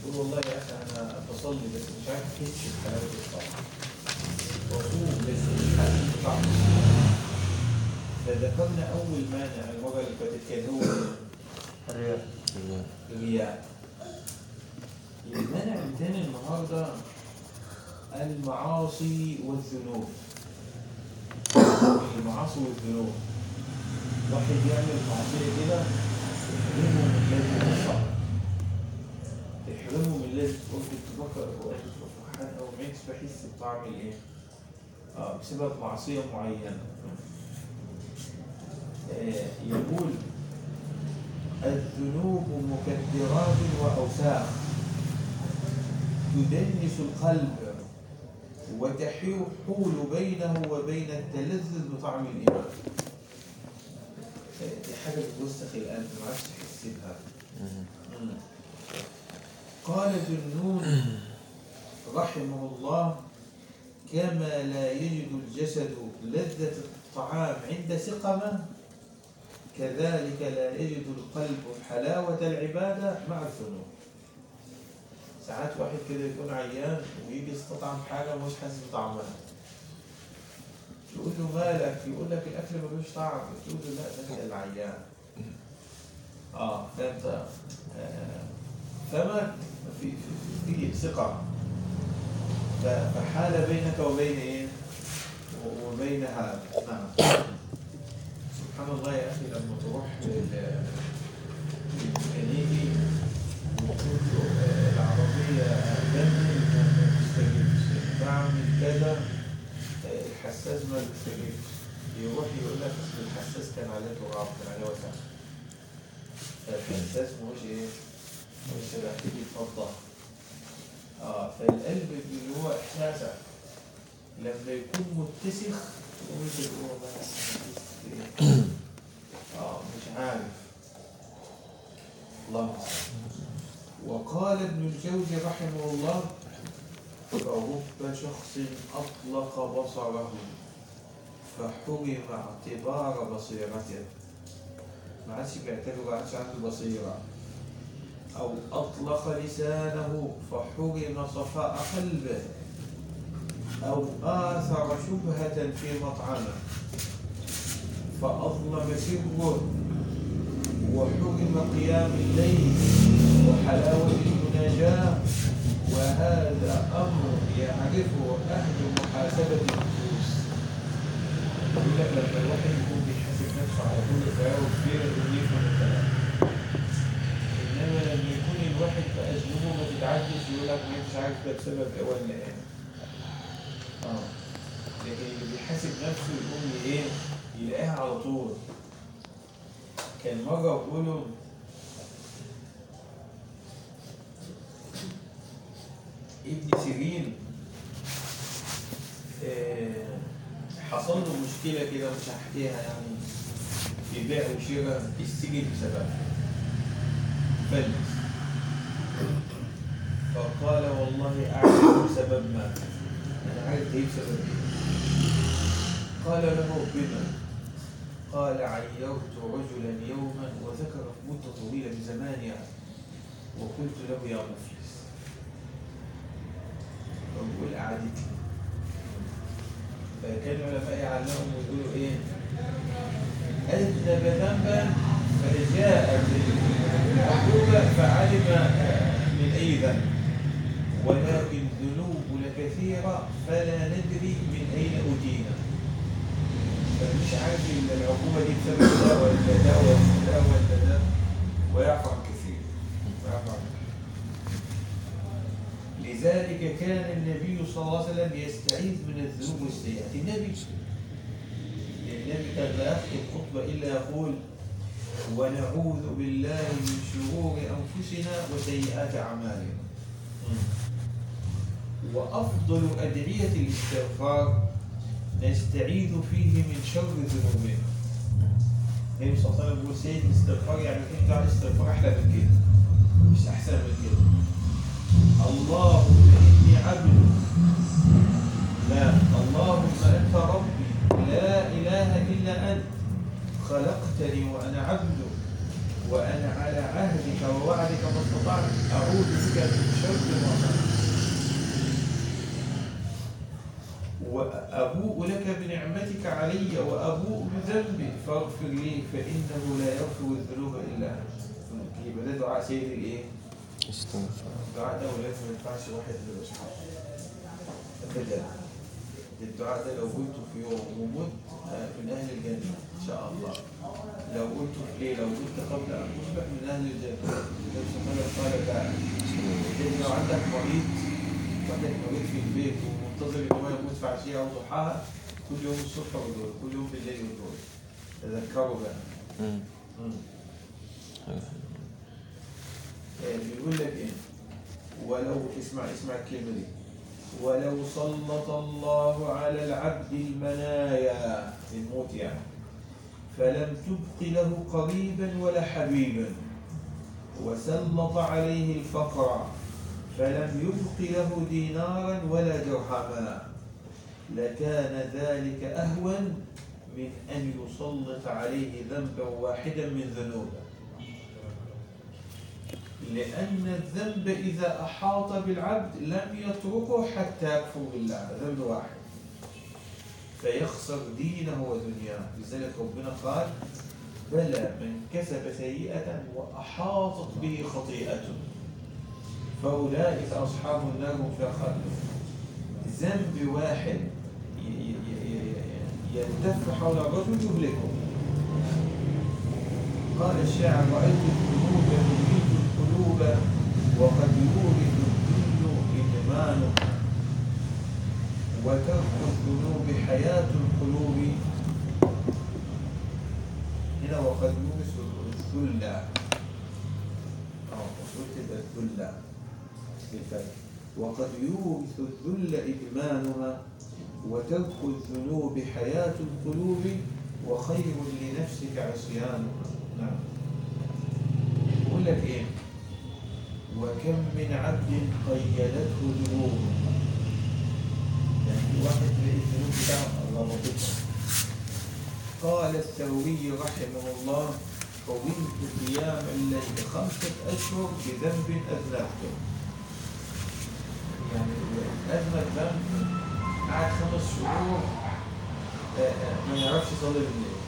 يقول والله يا اخي انا بصلي بس مش عارف احس بحلاوه الطعام واصوم بس مش حاسس بطعم فذكرنا اول مانع المره اللي فاتت كان هو الرياء الرياء المانع الثاني النهارده المعاصي والذنوب المعاصي والذنوب واحد يعمل معصية كده تحرمه من لذة الصبر تحرمه من لذة قلت تفكر أو فرحان أو ما يكسب بحس بطعم الإيه؟ آه بسبب معصية معينة آه يقول الذنوب مكدرات وأوساخ تدنس القلب وتحول بينه وبين التلذذ بطعم الإيمان دي حاجة بتوسخ القلب ما عادش تحس بها مم. قال ذنون رحمه الله كما لا يجد الجسد لذة الطعام عند سقمه كذلك لا يجد القلب حلاوة العبادة مع الذنوب ساعات واحد كده يكون عيان ويجي يستطعم حاجة ومش حاسس بطعمها يقول له مالك يقول لك الأكل ملوش طعم تقول له لا ده انت العيان اه فانت آه فما في في في ثقة ف- فحال بينك وبين ايه؟ و- وبين هذا نعم سبحان الله يا اخي لما تروح لل- للميكانيكي وتقول له آه، العربية جنبي ما بتستجيبش بعمل كذا آه، الحساس ما بيستجيبش يروح يقول لك اصل الحساس كان عليه تراب كان عليه وسخ فالحساس مش ايه؟ مش شبه تيجي تفضل اه فالقلب اللي هو احساسك لما يكون متسخ تقوم انت تقول والله أنا حسيت إيه؟ اه مش عارف اللهم صل وقال ابن الجوزي رحمه الله فرب شخص أطلق بصره فحرم اعتبار بصيرته ما عادش بيعتبر ما عادش عنده بصيرة أو أطلق لسانه فحرم صفاء قلبه أو آثر شبهة في مطعمه فأظلم سره وحرم قيام الليل وحلاوة المناجاة وهذا أمر يعرفه أهل محاسبة النفوس يقول لك لما الواحد يكون بيحاسب نفسه على كل خيار كبير يقول يفهم الكلام إنما لما يكون الواحد بقى ذنوبه ما تتعدش يقول لك ما مش عارف ده بسبب إيه ولا إيه اه لكن اللي بيحاسب نفسه يقوم إيه يلاقيها على طول كان مرة بيقولوا ابن سيرين آه، حصل له مشكلة كده مش هحكيها يعني في بيع وشراء السجن بسببها فلس فقال والله أعرف سبب ما أنا عارف إيه بسبب إيه قال له بما قال عيرت رجلا يوما وذكر مدة طويلة من زمان يعني وقلت له يا مفلس ويقول قعدتي فكان العلماء يعلمهم ويقولوا ايه أذنب ذنبا فجاء بالعقوبة فعلم من أي ذنب ولكن ذنوب لكثيرة فلا ندري من أين أتينا فمش عارف إن العقوبة دي بسبب ده ولا ده ولا ده ولا ده ويعفو عن كثير ويعفو عن كثير لذلك كان النبي صلى الله عليه وسلم يستعيذ من الذنوب والسيئات النبي النبي كان لا يخطب خطبة إلا يقول ونعوذ بالله من شرور أنفسنا وسيئات أعمالنا وأفضل أدعية الاستغفار نستعيذ فيه من شر ذنوبنا النبي صلى الله عليه وسلم يقول سيد الاستغفار يعني انت على الاستغفار احلى من كده مش احسن من كده اللهم اني عبد لا اللهم انت ربي لا اله الا انت خلقتني وانا عبدك وانا على عهدك ووعدك بك ما استطعت أعوذ بك من شر ما صنعت وأبوء لك بنعمتك علي وأبوء بذنبي فاغفر لي فإنه لا يغفر الذنوب إلا أنت يبقى ده دعاء سيد الإيه؟ استغفر الدعاء ده ولازم ما ينفعش واحد من الأصحاب أبدا الدعاء ده لو قلته في يوم ومت آه، من أهل الجنة إن شاء الله لو قلته في ليلة وقلت قبل أن تصبح من أهل الجنة النبي صلى الله عليه وسلم قال تعالى لأن لو عندك مريض عندك مريض في البيت ومنتظر إن هو يموت في عشية أو ضحاها كل يوم الصبح ودول كل يوم بالليل ودول تذكروا بقى مم. مم. آه، بيقول لك ايه ولو اسمع اسمع الكلمه دي ولو سلط الله على العبد المنايا الموت يعني فلم تبق له قريبا ولا حبيبا وسلط عليه الفقر فلم يبق له دينارا ولا درهما لكان ذلك أهون من أن يسلط عليه ذنبا واحدا من ذنوبه لأن الذنب إذا أحاط بالعبد لم يتركه حتى يكفر بالله ذنب واحد فيخسر دينه ودنياه لذلك ربنا قال بلى من كسب سيئة وأحاطت به خطيئته فأولئك أصحاب النار هم فيها خالدون ذنب واحد ي- ي- ي- ي- يلتف حول الرجل يهلكه قال الشاعر رأيت الذنوب تميت القلوب وقد يورث الذل إدمانه وترك الذنوب حياة القلوب هنا وقد يورث الذل اه قلت الذل بالفعل وقد يورث الذل إدمانها وترك الذنوب حياة القلوب وخير لنفسك عصيانها نعم يقول لك ايه وكم من عبد قيدته ذنوب يعني في واحد تلاقي الذنوب بتاعه ربطته قال الثوري رحمه الله قومت قيام الليل خمسة أشهر بذنب أذنبته يعني أذنب ذنب قعد خمس شهور آه، آه، ما يعرفش يصلي بالليل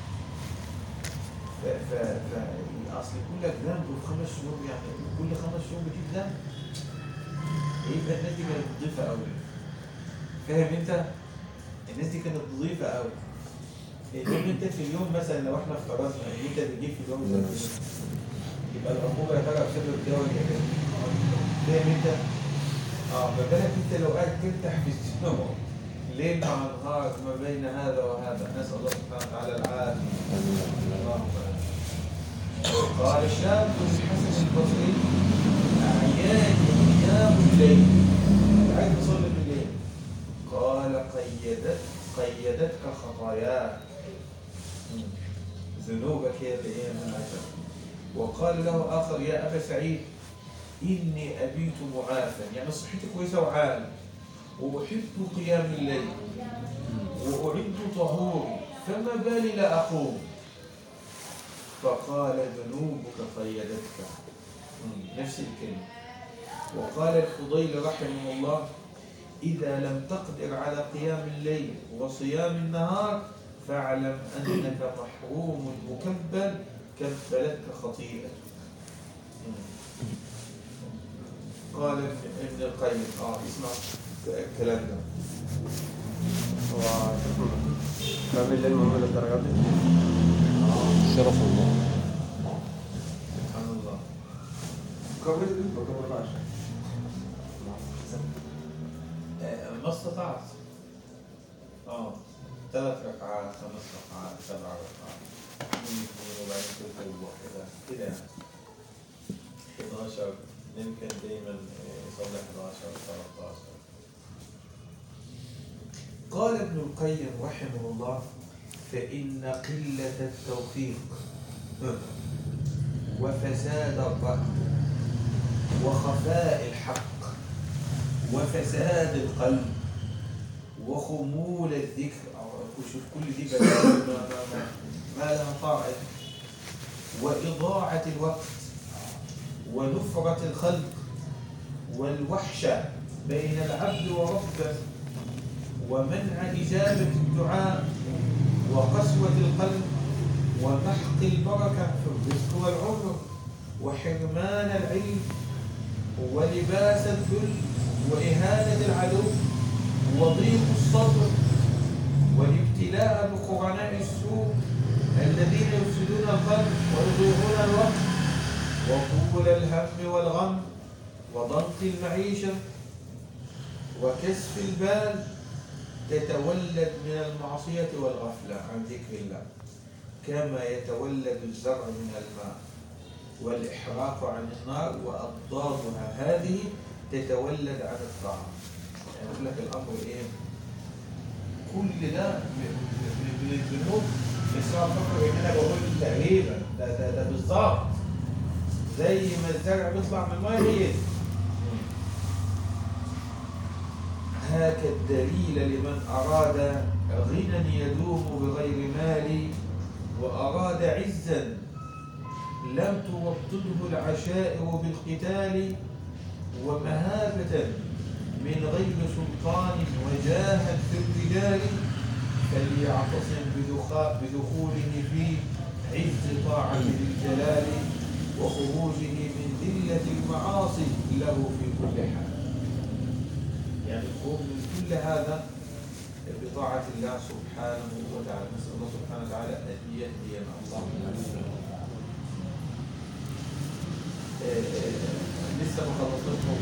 ف ف ف اصل يقول لك ذنب في خمس شهور يعني كل خمس شهور بتجيب ذنب يبقى الناس دي كانت نظيفه قوي فاهم انت؟ الناس دي كانت نظيفه قوي انما انت في اليوم مثلا لو احنا افترضنا ان انت بتجيب في اليوم ذنب يبقى العقوبه يا ترى بسبب ده ولا كده فاهم انت؟ اه ما بالك انت لو قاعد تفتح في الذنوب ليل مع نهار ما بين هذا وهذا نسال الله سبحانه وتعالى العافيه اللهم آمين. قال شاب الحسن البصري أعيان قيام الليل عايز تصلي بالليل قال قيدت قيدتك خطاياك مم. ذنوبك هي اللي هي من عجب وقال له آخر يا أبا سعيد إني أبيت معافى يعني صحتي كويسة وعال وأحب قيام الليل وأعد طهوري فما بالي لا أقوم فقال ذنوبك قيدتك مم، نفس الكلمة وقال الفضيل رحمه الله إذا لم تقدر على قيام الليل وصيام النهار فاعلم أنك محروم مكبل كبلتك خطيئة مم. قال ابن ابن القيم اه اسمع الكلام ده هو كم الليل مهم للدرجات دي؟ شرف الله سبحان الله كم الليل بكم 14 آه، ما استطعت اه ثلاث ركعات خمس ركعات سبع ركعات اثنين اثنين وبعدين تلك واحدة كده يعني 11 يمكن دايما آه، يصلي 11 13 قال ابن القيم رحمه الله فإن قلة التوفيق وفساد الرأي وخفاء الحق وفساد القلب وخمول الذكر أو شوف كل دي بلاوي ما, ما, ما, ما لها طائل وإضاعة الوقت ونفرة الخلق والوحشة بين العبد وربه ومنع إجابة الدعاء وقسوة القلب ومحق البركة في الرزق والعمر وحرمان العلم ولباس الذل وإهانة العدو وضيق الصدر والابتلاء بقرناء السوء الذين يفسدون القلب ويضيعون الوقت وطول الهم والغم وضنك المعيشة وكسف البال تتولد من المعصية والغفلة عن ذكر الله كما يتولد الزرع من الماء والإحراق عن النار وأضدادها هذه تتولد عن الطعام يعني يقول لك الأمر إيه؟ كل ده من من- من الذنوب بس هو فكر إن أنا بقول تقريبا ده ده ده بالظبط زي ما الزرع بيطلع من الماء هي دي. هاك الدليل لمن أراد غنى يدوم بغير مال وأراد عزا لم توطده العشائر بالقتال ومهابة من غير سلطان وجاها في الرجال فليعتصم بدخا- بدخوله في عز طاعة ذي الجلال وخروجه من ذلة المعاصي له في كل حال يعني الخروج من كل هذا بطاعة الله سبحانه وتعالى نسأل الله سبحانه وتعالى أن يهدينا الله آه، آه، لسه ما خلصناش